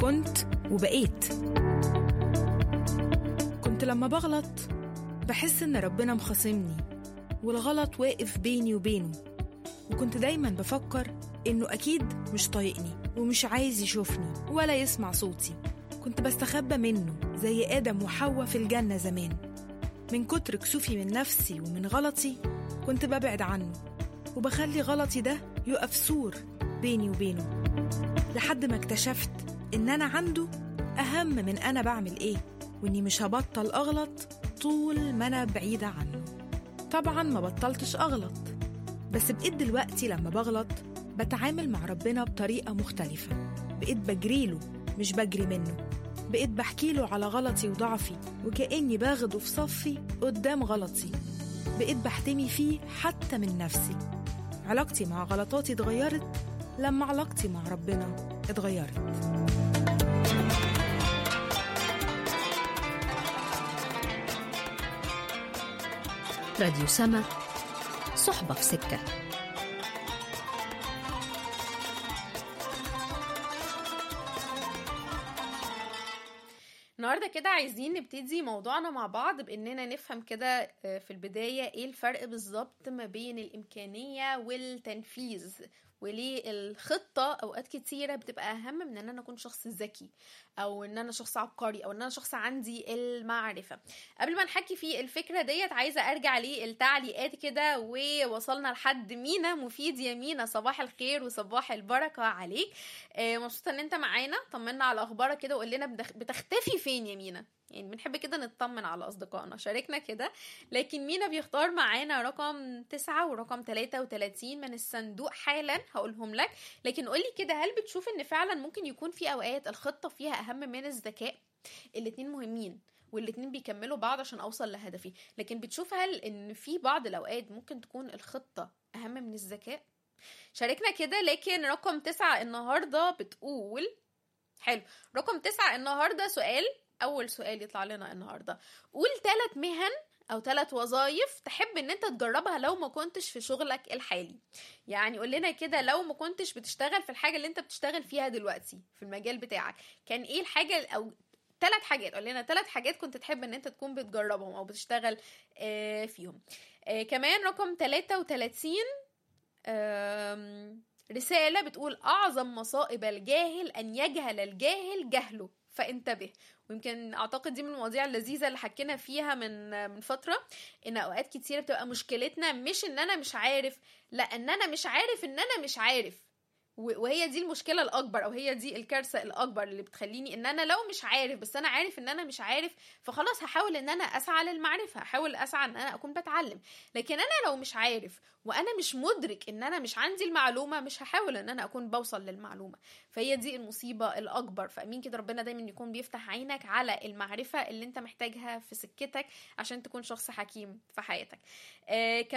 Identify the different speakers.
Speaker 1: كنت وبقيت كنت لما بغلط بحس إن ربنا مخاصمني والغلط واقف بيني وبينه وكنت دايما بفكر إنه أكيد مش طايقني ومش عايز يشوفني ولا يسمع صوتي كنت بستخبى منه زي آدم وحواء في الجنة زمان من كتر كسوفي من نفسي ومن غلطي كنت ببعد عنه وبخلي غلطي ده يقف سور بيني وبينه لحد ما اكتشفت إن أنا عنده أهم من أنا بعمل إيه وإني مش هبطل أغلط طول ما أنا بعيدة عنه طبعا ما بطلتش أغلط بس بقيت دلوقتي لما بغلط بتعامل مع ربنا بطريقة مختلفة بقيت بجريله مش بجري منه بقيت بحكيله على غلطي وضعفي وكأني باخده في صفي قدام غلطي بقيت بحتمي فيه حتى من نفسي علاقتي مع غلطاتي اتغيرت لما علاقتي مع ربنا اتغيرت
Speaker 2: راديو سما صحبة في سكة
Speaker 3: النهارده كده عايزين نبتدي موضوعنا مع بعض باننا نفهم كده في البدايه ايه الفرق بالظبط ما بين الامكانيه والتنفيذ وليه الخطه اوقات كتيره بتبقى اهم من ان انا اكون شخص ذكي او ان انا شخص عبقري او ان انا شخص عندي المعرفه قبل ما نحكي في الفكره ديت عايزه ارجع للتعليقات كده ووصلنا لحد مينا مفيد يا مينا صباح الخير وصباح البركه عليك آه مبسوطه ان انت معانا طمنا على اخبارك كده وقول لنا بتختفي فين يا مينا يعني بنحب كده نطمن على أصدقائنا شاركنا كده لكن مينا بيختار معانا رقم تسعة ورقم 33 من الصندوق حالا هقولهم لك لكن قولي كده هل بتشوف ان فعلا ممكن يكون في أوقات الخطة فيها أهم من الذكاء الاتنين مهمين والاتنين بيكملوا بعض عشان أوصل لهدفي لكن بتشوف هل ان في بعض الأوقات ممكن تكون الخطة أهم من الذكاء شاركنا كده لكن رقم تسعة النهاردة بتقول حلو رقم تسعة النهاردة سؤال اول سؤال يطلع لنا النهارده قول ثلاث مهن او ثلاث وظايف تحب ان انت تجربها لو ما كنتش في شغلك الحالي يعني قول لنا كده لو ما كنتش بتشتغل في الحاجه اللي انت بتشتغل فيها دلوقتي في المجال بتاعك كان ايه الحاجه او ثلاث حاجات قول لنا ثلاث حاجات كنت تحب ان انت تكون بتجربهم او بتشتغل آه فيهم آه كمان رقم 33 آه رسالة بتقول أعظم مصائب الجاهل أن يجهل الجاهل جهله فانتبه ويمكن اعتقد دي من المواضيع اللذيذه اللي حكينا فيها من من فتره ان اوقات كتيره بتبقى مشكلتنا مش ان انا مش عارف لا ان انا مش عارف ان انا مش عارف وهي دي المشكله الاكبر او هي دي الكارثه الاكبر اللي بتخليني ان انا لو مش عارف بس انا عارف ان انا مش عارف فخلاص هحاول ان انا اسعى للمعرفه هحاول اسعى ان انا اكون بتعلم لكن انا لو مش عارف وانا مش مدرك ان انا مش عندي المعلومه مش هحاول ان انا اكون بوصل للمعلومه فهي دي المصيبه الاكبر فامين كده ربنا دايما يكون بيفتح عينك على المعرفه اللي انت محتاجها في سكتك عشان تكون شخص حكيم في حياتك آه